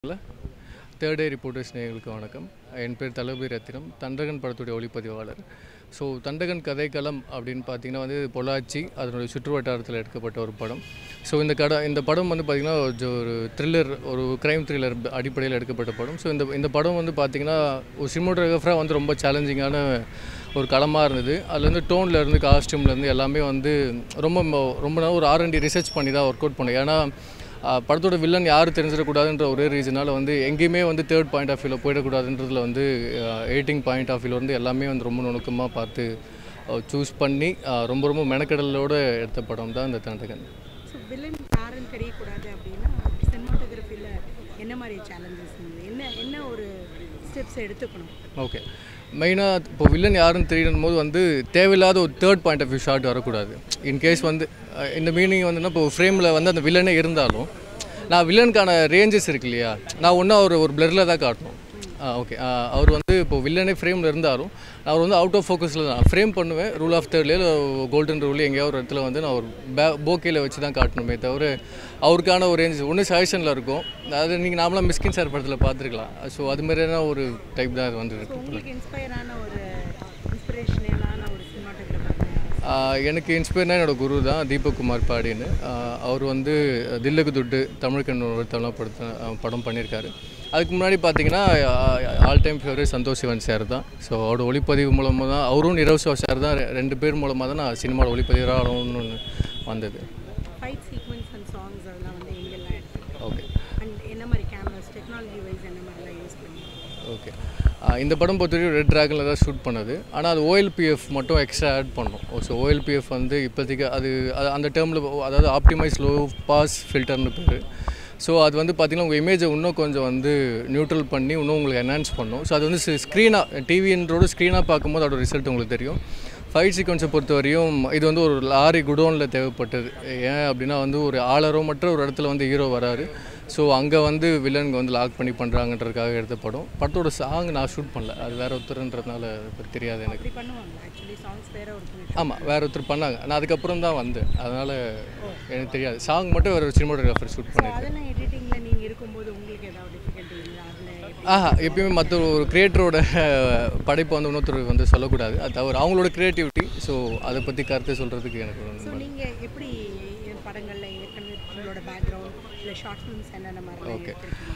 third day reporters நேயர்களுக்கு வணக்கம் என் பேர் தளபதி ரத்தினம் தண்டகன் படத்துடைய ஒளிப்பதிவாளர் ஸோ தண்டகன் கதைக்களம் அப்படின்னு பார்த்தீங்கன்னா வந்து பொள்ளாச்சி அதனுடைய சுற்று வட்டாரத்தில் எடுக்கப்பட்ட ஒரு படம் ஸோ இந்த கட இந்த படம் வந்து பார்த்திங்கன்னா ஒரு த்ரில்லர் ஒரு க்ரைம் த்ரில்லர் அடிப்படையில் எடுக்கப்பட்ட படம் ஸோ இந்த இந்த படம் வந்து பார்த்திங்கன்னா ஒரு சினிமோட்டோகிராஃபராக வந்து ரொம்ப சேலஞ்சிங்கான ஒரு களமாக இருந்தது அதில் வந்து டோனில் இருந்து காஸ்டியூம்லேருந்து எல்லாமே வந்து ரொம்ப ம- ரொம்ப நாள் ஒரு ஆர்என்டி ரிசர்ச் பண்ணி தான் ஒர்க் அவுட் பண்ணேன் ஏன்னா ஆஹ் படத்தோட வில்லன் யாரும் தெரிஞ்சிடக்கூடாதுன்ற ஒரே ரீசனால் வந்து எங்கேயுமே வந்து தேர்ட் பாயிண்ட் ஆஃப் வியூவில் போயிடக்கூடாதுன்றதுல வந்து எயிட்டிங் பாயிண்ட் ஆஃப் வியூவில் வந்து எல்லாமே வந்து ரொம்ப நுணுக்கமாக பார்த்து சூஸ் பண்ணி ஆஹ் ரொம்ப ரொம்ப மெனக்கடலோட எடுத்த படம் தான் இந்த தண்டகன் ஸோ வில்லன் யாருன்னு தெரியக்கூடாது அப்படின்னா சினிமாட்டோகிராஃபியில் என்ன மாதிரி சேலஞ்சஸ் இருந்தது என்ன என்ன ஒரு ஸ்டெப்ஸ் எடுத்துக்கணும் ஓகே மெயினாக இப்போ வில்லன் யாருன்னு தெரியணும் போது வந்து தேவையில்லாத ஒரு third point of view shot வரக்கூடாது இன்கேஸ் வந்து அஹ் இந்த மீனிங் வந்துன்னா இப்போ ஃப்ரேமில் வந்து அந்த வில்லனே இருந்தாலும் நான் வில்லனுக்கான ரேஞ்சஸ் இருக்கு இல்லையா நான் ஒன்றும் அவர் ஒரு பிளரில் தான் காட்டணும் ஓகே அவர் வந்து இப்போ வில்லனே ஃப்ரேமில் இருந்தாலும் நான் அவர் வந்து அவுட் ஆஃப் ஃபோக்கஸில் தான் ஃப்ரேம் பண்ணுவேன் ரூல் ஆஃப் தேர்ட்லேயே கோல்டன் ரூல் எங்கேயாவது ஒரு இடத்துல வந்து நான் ஒரு பே போக்கையில் வச்சு தான் காட்டணுமே தவிர அவருக்கான ஒரு ரேஞ்ச் ஒன்று சஜஷனில் இருக்கும் அது நீங்கள் நாமளாக மிஸ்கின் சார் படத்தில் பார்த்துருக்கலாம் ஸோ அது மாதிரியான ஒரு டைப் தான் இது வந்து ஸோ இருக்கு உங்களுக்கு இன்ஸ்பயரான ஒரு இன்ஸ்பிரேஷனலான ஒரு சினிமாட்டோகிராஃபர் ஆஹ் எனக்கு இன்ஸ்பயர்னா என்னோட குரு தான் தீபக் குமார் பாடின்னு ஆஹ் அவர் வந்து தில்லுக்கு துட்டு தமிழ் கண்ணூர் தமிழ் படத்தை ஆஹ் படம் பண்ணியிருக்காரு அதுக்கு முன்னாடி பார்த்தீங்கன்னா all time favourite Santosh Sivan sir தான் ஸோ அவரோட ஒளிப்பதிவு மூலமாக தான் அவரும் நிரவ் சார் தான் ரெ- ரெண்டு பேர் மூலமாக தான் நான் சினிமாவில் ஒளிப்பதிவாக ஆகணும்னு வந்தது ஃபைட் சீக்வன்ஸ் அண்ட் சாங்ஸ் அதெல்லாம் வந்து எங்கெல்லாம் எடுத்துருக்கோம் ஓகே அண்ட் என்ன மாதிரி கேமராஸ் டெக்னாலஜி வைஸ் என்ன மாதிரிலாம் யூஸ் பண்ணி ஓகே இந்த படம் பொறுத்தவரைக்கும் ரெட் ட்ராகனில் தான் ஷூட் பண்ணது ஆனால் அது ஓஎல்பிஎஃப் மட்டும் எக்ஸ்ட்ரா ஆட் பண்ணோம் ஸோ ஓஎல்பிஎஃப் வந்து இப்போதைக்கு அது அது அந்த டேர்மில் அதாவது ஆப்டிமைஸ் லோ பாஸ் ஃபில்டர்னு பேர் ஸோ அது வந்து பார்த்திங்கன்னா உங்கள் இமேஜை இன்னும் கொஞ்சம் வந்து நியூட்ரல் பண்ணி இன்னும் உங்களுக்கு என்ஹான்ஸ் பண்ணும் ஸோ அது வந்து ஸ்க்ரீனாக டிவின்றோட ஸ்க்ரீனாக பார்க்கும்போது அதோட ரிசல்ட் உங்களுக்கு தெரியும் ஃபைட் சீக்வன்ஸை பொறுத்தவரையும் இது வந்து ஒரு லாரி குடோனில் தேவைப்பட்டது ஏன் அப்படின்னா வந்து ஒரு ஆளரமற்ற ஒரு இடத்துல வந்து ஹீரோ வராரு ஸோ அங்கே வந்து வில்லனுக்கு வந்து லாக் பண்ணி பண்ணுறாங்கன்றதுக்காக எடுத்த படம் படத்தோட சாங் நான் ஷூட் பண்ணல அது வேற ஒருத்தருன்றதுனால அது தெரியாது எனக்கு அப்படி பண்ணுவாங்க ஆக்சுவலி சாங்ஸ் வேற ஒரு பண்ணிட்டு ஆமாம் வேற ஒருத்தர் பண்ணாங்க நான் அதுக்கப்புறம் தான் வந்தேன் அதனால் எனக்கு தெரியாது சாங் மட்டும் வேற ஒரு சினிமாட்டோகிராஃபர் ஷூட் பண்ணேன் அதெல்லாம் எடிட்டிங்கில் நீங்கள் இருக்கும்போது உங்களுக்கு ஏதாவது டிஃபிகல்ட்டி இல்லை அதில் ஆஹா எப்பயுமே மற்ற ஒரு கிரியேட்டரோட படைப்பை வந்து இன்னொருத்தருக்கு வந்து சொல்லக்கூடாது அது தவிர அவங்களோட க்ரியேட்டிவிட்டி ஸோ அதை பற்றி கருத்து சொல்கிறதுக்கு எனக்கு ஒண்ணும் ஸோ நீங்கள் எப்படி என் படங்களில் ஏற்கனவே உங்களோட பேக்ரவுண்ட் இல்லை ஷார்ட் ஃபிலிம்ஸ் என்னென்ன மாதிரி ஓகே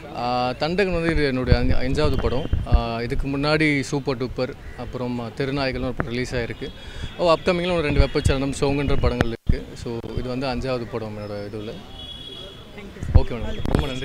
தண்டகன் வந்து இது என்னுடைய அஞ்ச- அஞ்சாவது படம் ஆஹ் இதுக்கு முன்னாடி சூப்பர் டூப்பர் அப்புறம் திருநாய்கள்னு ஒரு படம் ரிலீஸ் ஆகிருக்கு ஓ அப்கமிங்கில் ஒரு ரெண்டு வெப்பச்சரணம் சோங்குன்ற படங்கள் இருக்குது ஸோ இது வந்து அஞ்சாவது படம் என்னோட இதில் தேங்க்யூ ஓகே மேடம் ரொம்ப நன்றி